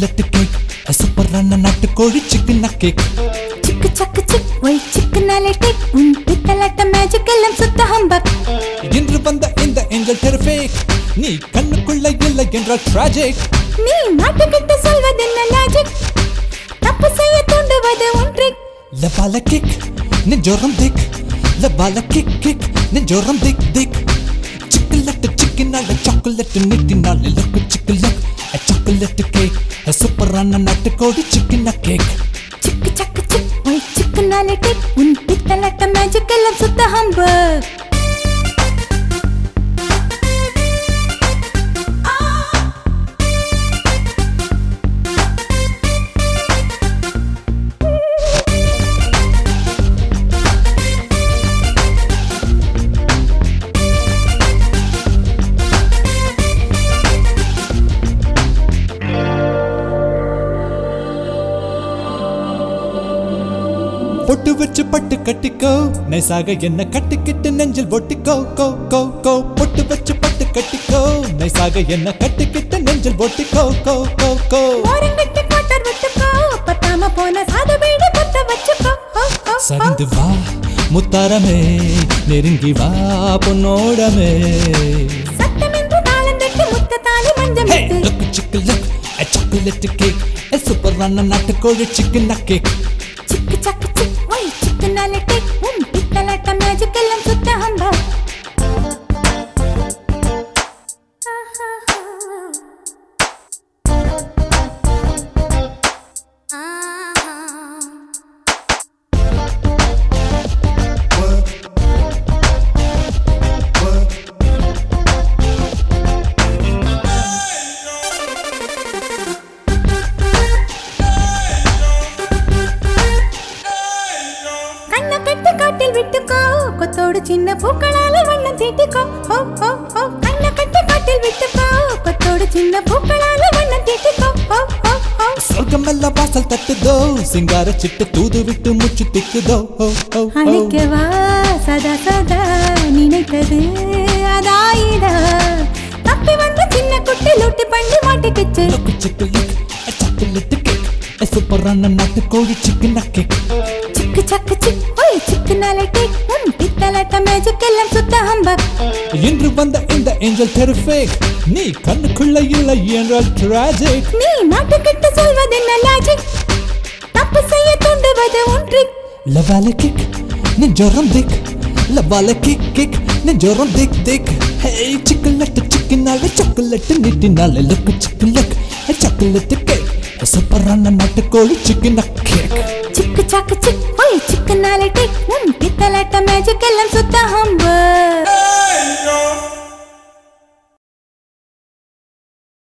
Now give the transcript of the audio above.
Chocolate cake சூப்பரான நாட்டுக்கோழி chicken cake சிக்கு சக்கு சிக் ஒய் சிக்கனாலே டேக் உன் பித்தலாட்ட மேஜிக் எல்லாம் சுத்த ஹம்பக் இன்று வந்த இந்த ஏஞ்சல் டெரிஃபிக் நீ கண்ணுக்குள்ள இல்லை என்றால் tragic நீ மாட்டுக்கிட்டு சொல்வதென்ன லாஜிக் தப்பு செய்ய தூண்டுவது ஒன்று லபால கிக் நெஞ்சோரம் திக் லபால கிக் கிக் நெஞ்சோரம் திக் திக் சிக்கலட்டு சிக்கினால சாக்லேட் நீட்டினால லக்கு சிக்கலக் சாக்லேட் கேக் சூப்பரான நாட்டுக்கோழி சிக்கன் கேக் சிக்கு சக்கு சிக் ஒய் சிக்கனாலே டேக் உன் பித்தலாட்ட மேஜிக் எல்லாம் சுத்த ஹம்பக் பொட்டு வச்சு பட்டு கட்டிக்கோ நைசாக என்ன கட்டிக்கிட்டு நெஞ்சில் ஒட்டிக்கோ கோ கோ கோ பொட்டு வச்சு பட்டு கட்டிக்கோ நைசாக என்ன கட்டிக்கிட்டு நெஞ்சில் ஒட்டிக்கோ கோ கோ கோ ஓரங்கட்டு கோட்டர் விட்டுக்கோ பத்தாம போன சாத வீடு பத்த வச்சுக்கோ ஹோ, ஹோ, ஹோ. சரிந்து வா முத்தாரமே நெருங்கி வா பொன்னோடமே சத்தமென்று தாளந்தட்டு முத்த தாலி மஞ்சள் ஹே முத்து. லுக் சிக்கு லுக் சாக்லேட் கேக் சூப்பரான நாட்டுக்கோழி சிக்கன் கேக் சிக்கு சக்கு சிக் ஒய் சிக்கனாலே டேக் உன் பித்தலாட்ட மேஜிக் எல்லாம் சுத்த ஹம்பா கண்ணை கட்டு காட்டில் விட்டுக்கோ கொத்தோடு சின்ன பூக்களால வண்ணம் தீட்டிக்கோ ஹோ ஹோ ஹோ கண்ணை கட்டு காட்டில் விட்டுக்கோ கொத்தோடு சின்ன பூக்களால வண்ணம் தீட்டிக்கோ ஹோ ஹோ ஹோ சொர்க்கமெல்லாம் வாசல் தட்டுதோ சிங்கார சிட்டு தூது விட்டு முச்சு திக்குதோ ஹோ ஹோ ஹோ அணைக்கவா சதா சதா நினைத்தது அதாயிதா தப்பி வந்த சின்ன குட்டி லூட்டி பண்ணி மாட்டிக்கிச்சு லுக் சிக்கு லுக் சாக்லேட் கேக் சூப்பரான நாட்டுக்கோழி சிக்கன் கேக் சிக்கு சக்கு சிக் ஒய் சிக்குனாலே டேக் உன் பித்தலாட்ட மேஜிக் எல்லாம் சுத்த ஹம்பக் இன்று வந்த இந்த ஏஞ்சல் டெரிஃபிக் நீ கண்ணுக்குள்ள இல்லை என்றால் tragic நீ மாட்டுக்கிட்டு சொல்வதென்ன லாஜிக் தப்பு செய்ய தூண்டுவது ஒன்று லவால கிக் நெஞ்சோரம் திக் லவால கிக் கிக் நெஞ்சோரம் திக் திக் ஹே சிக்கலட்டு சிக்கினால சாக்லேட் நீட்டினால லுக்கு சிக்கலக் சாக்லேட் கேக் சூப்பரான நாட்டுக்கோழி சிக்கன் கேக் சிக்கு சக்கு சிக் ஒய் சிக்குனாலே டேக் உன் பித்தலாட்ட மேஜிக் எல்லாம் சுத்த ஹம்பக்